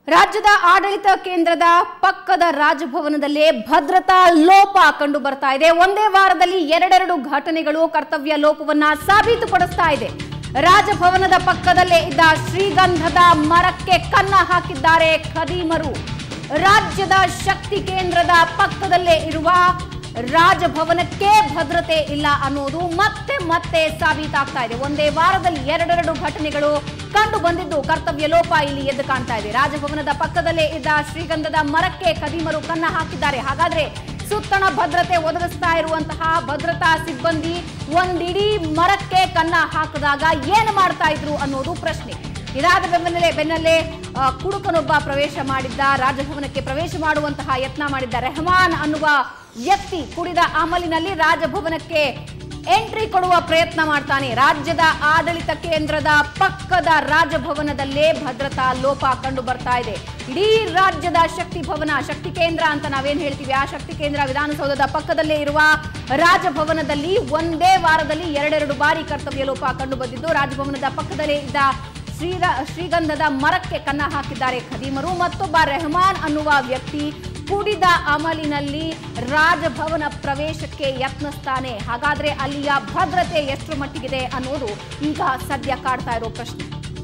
ರಾಜ್ಯದ ಆಡಳಿತ ಕೇಂದ್ರದ ಪಕ್ಕದ ರಾಜಭವನದಲ್ಲೇ ಭದ್ರತಾ ಲೋಪ ಕಂಡು ಬರ್ತಾ ಇದೆ ಒಂದೇ ವಾರದಲ್ಲಿ ಎರಡೆರಡು ಘಟನೆಗಳು ಕರ್ತವ್ಯ ಲೋಪವನ್ನ ಸಾಬೀತುಪಡಿಸ್ತಾ ಇದೆ ರಾಜಭವನದ ಪಕ್ಕದಲ್ಲೇ ಇದ್ದ ಶ್ರೀಗಂಧದ ಮರಕ್ಕೆ ಕನ್ನ ಹಾಕಿದ್ದಾರೆ ಖದೀಮರು ರಾಜ್ಯದ ಶಕ್ತಿ ಕೇಂದ್ರದ ಪಕ್ಕದಲ್ಲೇ ಇರುವ ರಾಜಭವನಕ್ಕೆ ಭದ್ರತೆ ಇಲ್ಲ ಅನ್ನೋದು ಮತ್ತೆ ಮತ್ತೆ ಸಾಬೀತಾಗ್ತಾ ಇದೆ ಒಂದೇ ವಾರದಲ್ಲಿ ಎರಡೆರಡು ಘಟನೆಗಳು ಕಂಡು ಬಂದಿದ್ದು ಕರ್ತವ್ಯ ಲೋಪ ಇಲ್ಲಿ ಎದ್ದು ಕಾಣ್ತಾ ಇದೆ ರಾಜಭವನದ ಪಕ್ಕದಲ್ಲೇ ಇದ್ದ ಶ್ರೀಗಂಧದ ಮರಕ್ಕೆ ಕದೀಮರು ಕನ್ನ ಹಾಕಿದ್ದಾರೆ ಹಾಗಾದ್ರೆ ಸುತ್ತಣ ಭದ್ರತೆ ಒದಗಿಸ್ತಾ ಇರುವಂತಹ ಭದ್ರತಾ ಸಿಬ್ಬಂದಿ ಒಂದಿಡೀ ಮರಕ್ಕೆ ಕನ್ನ ಹಾಕಿದಾಗ ಏನು ಮಾಡ್ತಾ ಇದ್ರು ಅನ್ನೋದು ಪ್ರಶ್ನೆ ಇದಾದ ಬೆನ್ನಲ್ಲೇ ಬೆನ್ನಲ್ಲೇ ಆ, ಕುಡುಕನೊಬ್ಬ ಪ್ರವೇಶ ಮಾಡಿದ್ದ ರಾಜಭವನಕ್ಕೆ ಪ್ರವೇಶ ಮಾಡುವಂತಹ ಯತ್ನ ಮಾಡಿದ್ದ ರೆಹಮಾನ್ ಅನ್ನುವ ವ್ಯಕ್ತಿ ಕುಡಿದ ಅಮಲಿನಲ್ಲಿ ರಾಜಭವನಕ್ಕೆ ಎಂಟ್ರಿ ಕೊಡುವ ಪ್ರಯತ್ನ ಮಾಡ್ತಾನೆ ರಾಜ್ಯದ ಆಡಳಿತ ಕೇಂದ್ರದ ಪಕ್ಕದ ರಾಜಭವನದಲ್ಲೇ ಭದ್ರತಾ ಲೋಪ ಕಂಡು ಬರ್ತಾ ಇದೆ ಇಡೀ ರಾಜ್ಯದ ಶಕ್ತಿ ಭವನ ಶಕ್ತಿ ಕೇಂದ್ರ ಅಂತ ನಾವೇನ್ ಹೇಳ್ತೀವಿ ಆ ಶಕ್ತಿ ಕೇಂದ್ರ ವಿಧಾನಸೌಧದ ಪಕ್ಕದಲ್ಲೇ ಇರುವ ರಾಜಭವನದಲ್ಲಿ ಒಂದೇ ವಾರದಲ್ಲಿ ಎರಡೆರಡು ಬಾರಿ ಕರ್ತವ್ಯ ಲೋಪ ಕಂಡು ಬಂದಿದ್ದು ರಾಜಭವನದ ಪಕ್ಕದಲ್ಲೇ ಇದ್ದ ಶ್ರೀರ ಶ್ರೀಗಂಧದ ಮರಕ್ಕೆ ಕನ್ನ ಹಾಕಿದ್ದಾರೆ ಖದೀಮರು ಮತ್ತೊಬ್ಬ ರೆಹಮಾನ್ ಅನ್ನುವ ವ್ಯಕ್ತಿ ಕುಡಿದ ಅಮಲಿನಲ್ಲಿ ರಾಜಭವನ ಪ್ರವೇಶಕ್ಕೆ ಯತ್ನಿಸ್ತಾನೆ ಹಾಗಾದ್ರೆ ಅಲ್ಲಿಯ ಭದ್ರತೆ ಎಷ್ಟರ ಮಟ್ಟಿಗಿದೆ ಅನ್ನೋದು ಈಗ ಸದ್ಯ ಕಾಡ್ತಾ ಇರೋ ಪ್ರಶ್ನೆ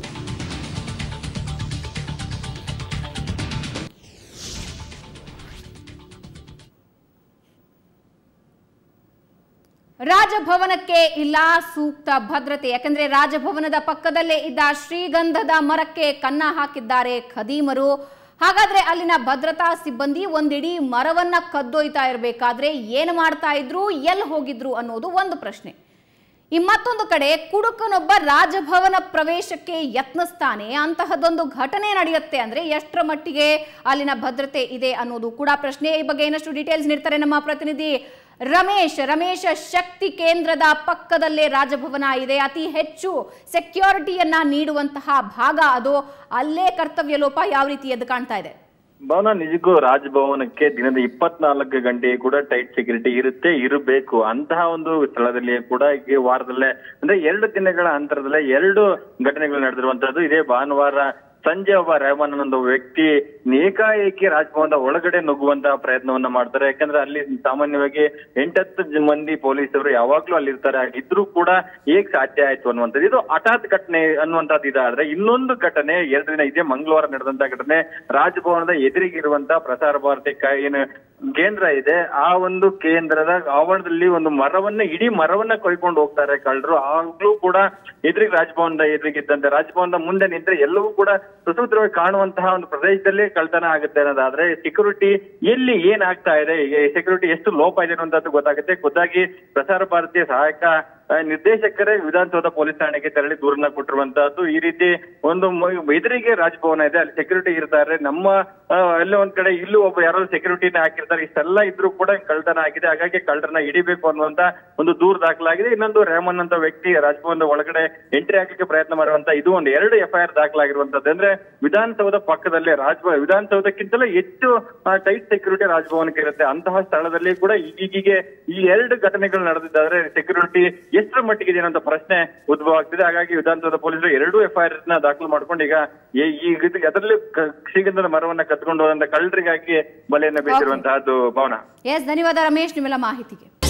ರಾಜಭವನಕ್ಕೆ ಇಲ್ಲ ಸೂಕ್ತ ಭದ್ರತೆ ಯಾಕಂದ್ರೆ ರಾಜಭವನದ ಪಕ್ಕದಲ್ಲೇ ಇದ್ದ ಶ್ರೀಗಂಧದ ಮರಕ್ಕೆ ಕನ್ನ ಹಾಕಿದ್ದಾರೆ ಖದೀಮರು ಹಾಗಾದ್ರೆ ಅಲ್ಲಿನ ಭದ್ರತಾ ಸಿಬ್ಬಂದಿ ಒಂದಿಡೀ ಮರವನ್ನ ಕದ್ದೊಯ್ತಾ ಇರಬೇಕಾದ್ರೆ ಏನು ಮಾಡ್ತಾ ಇದ್ರು ಎಲ್ಲಿ ಹೋಗಿದ್ರು ಅನ್ನೋದು ಒಂದು ಪ್ರಶ್ನೆ ಈ ಮತ್ತೊಂದು ಕಡೆ ಕುಡುಕನೊಬ್ಬ ರಾಜಭವನ ಪ್ರವೇಶಕ್ಕೆ ಯತ್ನಿಸ್ತಾನೆ ಅಂತಹದೊಂದು ಘಟನೆ ನಡೆಯುತ್ತೆ ಅಂದ್ರೆ ಎಷ್ಟರ ಮಟ್ಟಿಗೆ ಅಲ್ಲಿನ ಭದ್ರತೆ ಇದೆ ಅನ್ನೋದು ಕೂಡ ಪ್ರಶ್ನೆ ಈ ಬಗ್ಗೆ ಏನಷ್ಟು ಡೀಟೇಲ್ಸ್ ನೀಡ್ತಾರೆ ನಮ್ಮ ಪ್ರತಿನಿಧಿ ರಮೇಶ್ ರಮೇಶ್ ಶಕ್ತಿ ಕೇಂದ್ರದ ಪಕ್ಕದಲ್ಲೇ ರಾಜಭವನ ಇದೆ ಅತಿ ಹೆಚ್ಚು ಸೆಕ್ಯೂರಿಟಿಯನ್ನ ನೀಡುವಂತಹ ಭಾಗ ಅದು ಅಲ್ಲೇ ಕರ್ತವ್ಯ ಲೋಪ ಯಾವ ರೀತಿ ಎದ್ದು ಕಾಣ್ತಾ ಇದೆ ಭವನ ನಿಜಕ್ಕೂ ರಾಜಭವನಕ್ಕೆ ದಿನದ ಇಪ್ಪತ್ನಾಲ್ಕು ಗಂಟೆ ಕೂಡ ಟೈಟ್ ಸೆಕ್ಯೂರಿಟಿ ಇರುತ್ತೆ ಇರಬೇಕು ಅಂತಹ ಒಂದು ಸ್ಥಳದಲ್ಲಿ ಕೂಡ ಈ ವಾರದಲ್ಲೇ ಅಂದ್ರೆ ಎರಡು ದಿನಗಳ ಅಂತರದಲ್ಲೇ ಎರಡು ಘಟನೆಗಳು ನಡೆದಿರುವಂತದ್ದು ಇದೇ ಭಾನುವಾರ ಸಂಜೆ ಒಬ್ಬ ರೆಹಮಾನ್ ಅನ್ನೋ ಒಂದು ವ್ಯಕ್ತಿ ಏಕಾಏಕಿ ರಾಜಭವನದ ಒಳಗಡೆ ನುಗ್ಗುವಂತಹ ಪ್ರಯತ್ನವನ್ನ ಮಾಡ್ತಾರೆ ಯಾಕಂದ್ರೆ ಅಲ್ಲಿ ಸಾಮಾನ್ಯವಾಗಿ ಎಂಟತ್ತು ಜ- ಮಂದಿ ಪೊಲೀಸರು ಯಾವಾಗ್ಲೂ ಅಲ್ಲಿರ್ತಾರೆ ಆಗಿದ್ರು ಕೂಡ ಹೇಗ್ ಸಾಧ್ಯ ಆಯ್ತು ಅನ್ನುವಂಥದ್ದು ಇದು ಹಠಾತ್ ಘಟನೆ ಅನ್ನುವಂಥದ್ದು ಇದಾದ್ರೆ ಇನ್ನೊಂದು ಘಟನೆ ಎರಡು ದಿನ ಇದೇ ಮಂಗಳವಾರ ನಡೆದಂತ ಘಟನೆ ರಾಜಭವನದ ಎದುರಿಗಿರುವಂತ ಪ್ರಸಾರ ಭಾರತಿ ಕ- ಏನು ಕೇಂದ್ರ ಇದೆ ಆ ಒಂದು ಕೇಂದ್ರದ ಆವರಣದಲ್ಲಿ ಒಂದು ಮರವನ್ನ ಇಡೀ ಮರವನ್ನ ಕೊಯ್ಕೊಂಡು ಹೋಗ್ತಾರೆ ಕಳ್ಳರು ಆಗ್ಲೂ ಕೂಡ ಎದುರಿಗೆ ರಾಜಭವನದ ಎದುರಿಗಿದ್ದಂತೆ ರಾಜಭವನದ ಮುಂದೆ ನಿಂತ್ರೆ ಎಲ್ಲವೂ ಕೂಡ ಸುಸೂತ್ರವಾಗಿ ಕಾಣುವಂತಹ ಒಂದು ಪ್ರದೇಶದಲ್ಲಿ ಕಳ್ತನ ಆಗುತ್ತೆ ಅನ್ನೋದಾದ್ರೆ ಸೆಕ್ಯೂರಿಟಿ ಎಲ್ಲಿ ಏನ್ ಆಗ್ತಾ ಇದೆ ಸೆಕ್ಯೂರಿಟಿ ಎಷ್ಟು ಲೋಪ ಇದೆ ಅನ್ನೋಂಥದ್ದು ಗೊತ್ತಾಗುತ್ತೆ ಖುದ್ದಾಗಿ ಪ್ರಸಾರ ಭಾರತಿಯ ಸಹಾಯಕ ಆ, ನಿರ್ದೇಶಕರೇ ವಿಧಾನಸೌಧ ಪೊಲೀಸ್ ಠಾಣೆಗೆ ತೆರಳಿ ದೂರನ್ನ ಕೊಟ್ಟಿರುವಂತಹದ್ದು ಈ ರೀತಿ ಒಂದು ಮ- ಎದುರಿಗೆ ರಾಜಭವನ ಇದೆ ಅಲ್ಲಿ ಸೆಕ್ಯೂರಿಟಿ ಇರ್ತಾರೆ ನಮ್ಮ ಆ, ಎಲ್ಲೋ ಒಂದ್ ಕಡೆ ಇಲ್ಲೂ ಒಬ್ಬ ಯಾರೋ ಸೆಕ್ಯೂರಿಟಿನ ಹಾಕಿರ್ತಾರೆ ಇಷ್ಟೆಲ್ಲ ಇದ್ರೂ ಕೂಡ ಕಳ್ತನ ಆಗಿದೆ ಹಾಗಾಗಿ ಕಳ್ಳರನ್ನ ಹಿಡಿಬೇಕು ಅನ್ನುವಂತ ಒಂದು ದೂರ ದಾಖಲಾಗಿದೆ ಇನ್ನೊಂದು ರೇಮನ್ ಅಂತ ವ್ಯಕ್ತಿ ರಾಜಭವನದ ಒಳಗಡೆ ಎಂಟ್ರಿ ಹಾಕಲಿಕ್ಕೆ ಪ್ರಯತ್ನ ಮಾಡುವಂತ ಇದು ಒಂದು ಎರಡು ಎಫ್ಐಆರ್ ದಾಖಲಾಗಿರುವಂತದ್ದು ಅಂದ್ರೆ ವಿಧಾನಸೌಧ ಪಕ್ಕದಲ್ಲೇ ರಾಜಭವನ ವಿಧಾನಸೌಧಕ್ಕಿಂತಲೂ ಹೆಚ್ಚು ಟೈಟ್ ಸೆಕ್ಯೂರಿಟಿ ರಾಜಭವನಕ್ಕೆ ಇರುತ್ತೆ ಅಂತಹ ಸ್ಥಳದಲ್ಲಿ ಕೂಡ ಈಗೀಗೆ ಈ ಎರಡು ಘಟನೆಗಳು ನಡೆದಿದ್ದಾದ್ರೆ ಸೆಕ್ಯೂರಿಟಿ ಎಷ್ಟರ ಮಟ್ಟಿಗೆ ಇದೆ ಅನ್ನೋ ಪ್ರಶ್ನೆ ಉದ್ಭವ ಆಗ್ತಿದೆ ಹಾಗಾಗಿ ವಿಧಾನಸೌಧ ಪೊಲೀಸರು ಎರಡು ಎಫ್ಐಆರ್ ನ ದಾಖಲು ಮಾಡ್ಕೊಂಡು ಈಗ ಈ- ಈ ಇದು- ಅದರಲ್ಲಿ ಕ- ಶ್ರೀಗಂಧದ ಮರವನ್ನ ಕತ್ಕೊಂಡು ಹೋದಂತ ಕಳ್ಳರಿಗಾಗಿ ಬಲೆಯನ್ನ ಬೀಸಿರುವಂತಹದ್ದು ಭವನ ಎಸ್ ಧನ್ಯವಾದ ರಮೇಶ್ ನಿಮ್ಮೆಲ್ಲ ಮಾಹಿತಿಗೆ